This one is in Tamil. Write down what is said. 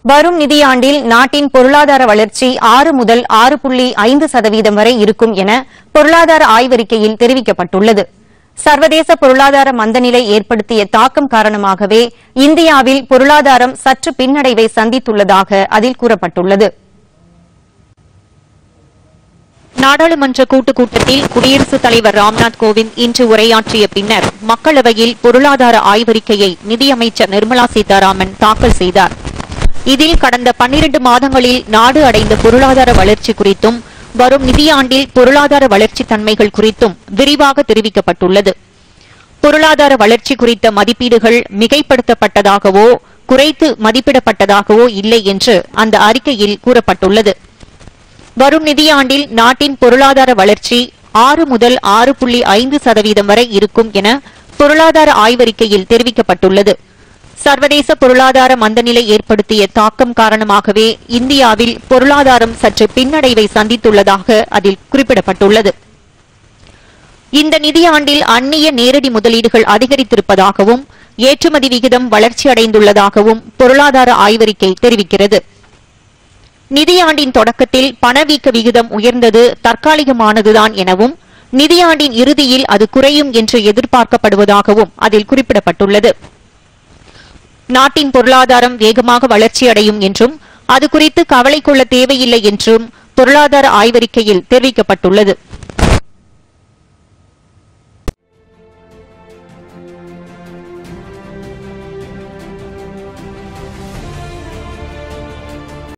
வரும் நிதியாண்டில் நாட்டின் பொருளாதார வளர்ச்சி ஆறு முதல் ஆறு புள்ளி ஐந்து சதவீதம் வரை இருக்கும் என பொருளாதார ஆய்வறிக்கையில் தெரிவிக்கப்பட்டுள்ளது சர்வதேச பொருளாதார மந்தநிலை ஏற்படுத்திய தாக்கம் காரணமாகவே இந்தியாவில் பொருளாதாரம் சற்று பின்னடைவை சந்தித்துள்ளதாக அதில் கூறப்பட்டுள்ளது நாடாளுமன்ற கூட்டுக் கூட்டத்தில் குடியரசுத் தலைவர் ராம்நாத் கோவிந்த் இன்று உரையாற்றிய பின்னர் மக்களவையில் பொருளாதார ஆய்வறிக்கையை நிதியமைச்சர் நிர்மலா சீதாராமன் தாக்கல் செய்தார் இதில் கடந்த பன்னிரண்டு மாதங்களில் நாடு அடைந்த பொருளாதார வளர்ச்சி குறித்தும் வரும் நிதியாண்டில் பொருளாதார வளர்ச்சி தன்மைகள் குறித்தும் விரிவாக தெரிவிக்கப்பட்டுள்ளது பொருளாதார வளர்ச்சி குறித்த மதிப்பீடுகள் மிகைப்படுத்தப்பட்டதாகவோ குறைத்து மதிப்பிடப்பட்டதாகவோ இல்லை என்று அந்த அறிக்கையில் கூறப்பட்டுள்ளது வரும் நிதியாண்டில் நாட்டின் பொருளாதார வளர்ச்சி ஆறு முதல் ஆறு புள்ளி ஐந்து சதவீதம் வரை இருக்கும் என பொருளாதார ஆய்வறிக்கையில் தெரிவிக்கப்பட்டுள்ளது சர்வதேச பொருளாதார மந்தநிலை ஏற்படுத்திய தாக்கம் காரணமாகவே இந்தியாவில் பொருளாதாரம் சற்று பின்னடைவை சந்தித்துள்ளதாக அதில் குறிப்பிடப்பட்டுள்ளது இந்த நிதியாண்டில் அந்நிய நேரடி முதலீடுகள் அதிகரித்திருப்பதாகவும் ஏற்றுமதி விகிதம் வளர்ச்சியடைந்துள்ளதாகவும் பொருளாதார ஆய்வறிக்கை தெரிவிக்கிறது நிதியாண்டின் தொடக்கத்தில் பணவீக்க விகிதம் உயர்ந்தது தற்காலிகமானதுதான் எனவும் நிதியாண்டின் இறுதியில் அது குறையும் என்று எதிர்பார்க்கப்படுவதாகவும் அதில் குறிப்பிடப்பட்டுள்ளது நாட்டின் பொருளாதாரம் வேகமாக வளர்ச்சியடையும் என்றும் அது குறித்து கவலை கொள்ள தேவையில்லை என்றும் பொருளாதார ஆய்வறிக்கையில் தெரிவிக்கப்பட்டுள்ளது